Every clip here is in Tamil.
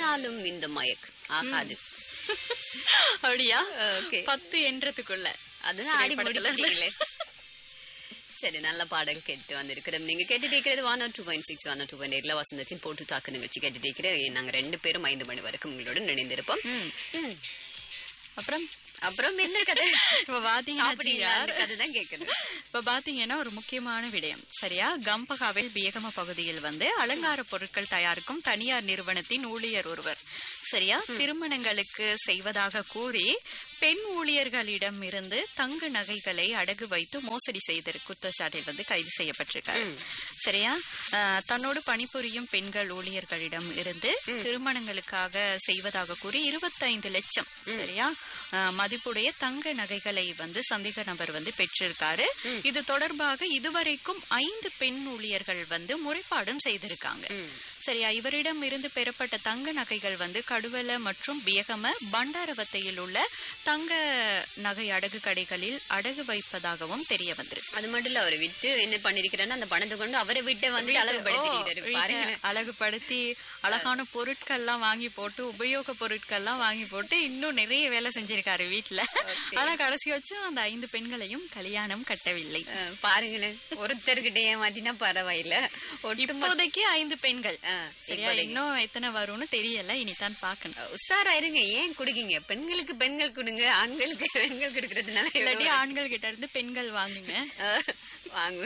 ஆனாலும் இந்த மயக்கு ஆகாது அப்படியா Okay. பத்து என்றதுக்குள்ள அதுதான் ஆடி திரைப்படத்துல இருந்து. முடிச்சிட்டீங்களே சரி நல்ல பாடல் கேட்டு வந்திருக்கிறோம் நீங்க கேட்டுட்டு இருக்கிறது one two point six one two point எயிட்ல வசந்தத்தின் போட்டு தாக்கு நிகழ்ச்சி கேட்டுட்டு இருக்கிற நாங்க ரெண்டு பேரும் ஐந்து மணி வரைக்கும் உங்களுடன் இணைந்திருப்போம் ம். அப்புறம் அப்புறம் என்ன கதை இப்ப பாத்தீங்கன்னா சாப்பிடுறீங்களா? ஜிஆர், அந்த கதை தான் கேட்கணும் இப்ப பாத்தீங்கன்னா ஒரு முக்கியமான விடயம் சரியா கம்பகாவில் பியகம பகுதியில் வந்து அலங்கார பொருட்கள் தயாரிக்கும் தனியார் நிறுவனத்தின் ஊழியர் ஒருவர் சரியா திருமணங்களுக்கு செய்வதாக கூறி பெண் ஊழியர்களிடம் இருந்து தங்க நகைகளை அடகு வைத்து மோசடி செய்த குற்றச்சாட்டில் வந்து கைது செய்யப்பட்டிருக்காரு சரியா அஹ், தன்னோடு பணிபுரியும் பெண்கள் ஊழியர்களிடம் இருந்து திருமணங்களுக்காக செய்வதாக கூறி இருபத்தைந்து லட்சம் சரியா அஹ், மதிப்புடைய தங்க நகைகளை வந்து சந்தேக நபர் வந்து பெற்றிருக்காரு இது தொடர்பாக இதுவரைக்கும் ஐந்து பெண் ஊழியர்கள் வந்து முறைப்பாடும் செய்திருக்காங்க சரியா இவரிடம் இருந்து பெறப்பட்ட தங்க நகைகள் வந்து கடுவல மற்றும் பியகம பண்டாரவத்தையில் உள்ள தங்க நகை அடகு கடைகளில் அடகு வைப்பதாகவும் தெரிய வந்திருக்கு அது மட்டும் இல்ல அவரை விட்டு என்ன பண்ணிருக்கிறேன்னா அந்த பணத்தை கொண்டு அவரை விட்டு வந்து அழகுபடுத்திட்டு வீட்டை பாருங்களேன் அழகுபடுத்தி அழகான பொருட்கள்லாம் வாங்கி போட்டு உபயோக பொருட்கள்லாம் வாங்கி போட்டு இன்னும் நிறைய வேலை செஞ்சிருக்காரு வீட்டுல ஆனா கடைசி வச்சு அந்த ஐந்து பெண்களையும் கல்யாணம் கட்டவில்லை அஹ், பாருங்களேன் ஒருத்தர்கிட்ட ஏமாத்தினா பரவாயில்ல ஒட்டுமொத்த இப்போதைக்கு ஐந்து பெண்கள் ஆ, சரியா இன்னும் எத்தனை வரும்னு தெரியல இனிதான் பார்க்கணும் உஷாரா இருங்க ஏன் குடுக்கீங்க பெண்களுக்கு பெண்கள் கொடுங்க ஆண்களுக்கு பெண்கள் கொடுக்கறதுனால இல்லாட்டி ஆண்கள் கிட்ட இருந்து பெண்கள் வாங்குங்க வாங்க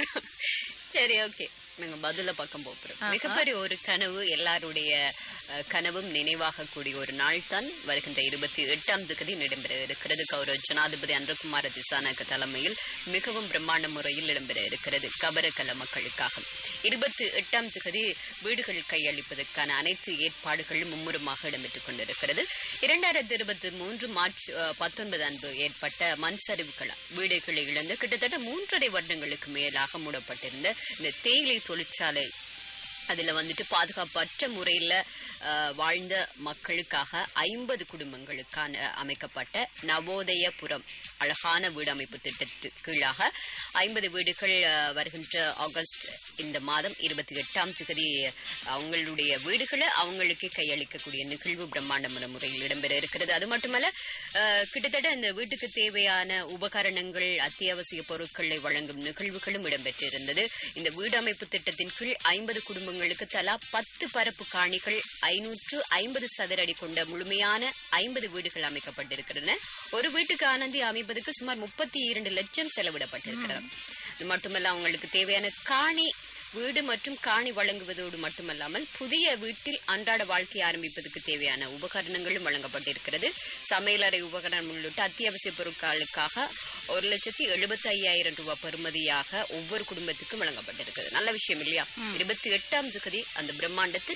சரி ஓகே நாங்க பதில பக்கம் போறோம் மிகப்பெரிய ஒரு கனவு எல்லாருடைய அஹ், கனவும் நினைவாக கூடிய ஒரு நாள் தான் வருகின்ற இருபத்தி எட்டாம் தேதி நடைபெற இருக்கிறது கௌரவ ஜனாதிபதி அன்றகுமார திசாநாயக்க தலைமையில் மிகவும் பிரம்மாண்ட முறையில் இடம்பெற இருக்கிறது கபரக்கல மக்களுக்காக இருபத்தி எட்டாம் தேதி வீடுகள் கையளிப்பதற்கான அனைத்து ஏற்பாடுகளும் மும்முரமாக இடம்பெற்றுக் கொண்டிருக்கிறது இரண்டாயிரத்தி இருபத்தி மூன்று மார்ச் அஹ், பத்தொன்பது அன்று ஏற்பட்ட மண் சரிவுகள் வீடுகளை இழந்து கிட்டத்தட்ட மூன்றரை வருடங்களுக்கு மேலாக மூடப்பட்டிருந்த இந்த தேயிலை தொழிற்சாலை அதுல வந்துட்டு பாதுகாப்பற்ற முறையில அஹ், வாழ்ந்த மக்களுக்காக ஐம்பது குடும்பங்களுக்கான அமைக்கப்பட்ட நவோதயபுரம் அழகான வீடு அமைப்பு திட்டத்துக்கு கீழாக ஐம்பது வீடுகள் அஹ், வருகின்ற ஆகஸ்ட் இந்த மாதம் இருபத்தி எட்டாம் தேதி அவங்களுடைய வீடுகளை அவங்களுக்கே கையளிக்கக்கூடிய நிகழ்வு பிரம்மாண்டமான முறையில் இடம்பெற இருக்கிறது அது மட்டுமல்ல அஹ், கிட்டத்தட்ட இந்த வீட்டுக்கு தேவையான உபகரணங்கள் அத்தியாவசிய பொருட்களை வழங்கும் நிகழ்வுகளும் இடம்பெற்றிருந்தது இந்த வீடு அமைப்பு திட்டத்தின் கீழ் ஐம்பது குடும்பங்களுக்கு தலா பத்து பரப்பு காணிகள் ஐநூற்று ஐம்பது சதுர அடி கொண்ட முழுமையான ஐம்பது வீடுகள் அமைக்கப்பட்டிருக்கின்றன ஒரு வீட்டுக்கு ஆனந்தி அமைப்பதற்கு சுமார் முப்பத்தி இரண்டு லட்சம் செலவிடப்பட்டிருக்கிறது இது மட்டுமல்ல அவங்களுக்கு தேவையான காணி வீடு மற்றும் காணி வழங்குவதோடு மட்டுமல்லாமல் புதிய வீட்டில் அன்றாட வாழ்க்கை ஆரம்பிப்பதற்கு தேவையான உபகரணங்களும் வழங்கப்பட்டிருக்கிறது சமையலறை உபகரணம் உள்ளிட்ட அத்தியாவசிய பொருட்களுக்காக ஒரு லட்சத்தி எழுபத்தி ஐயாயிரம் ரூபாய் பெறுமதியாக ஒவ்வொரு குடும்பத்துக்கும் வழங்கப்பட்டிருக்கிறது நல்ல விஷயம் இல்லையா இருபத்தி எட்டாம் தேதி அந்த பிரம்மாண்டத்தில்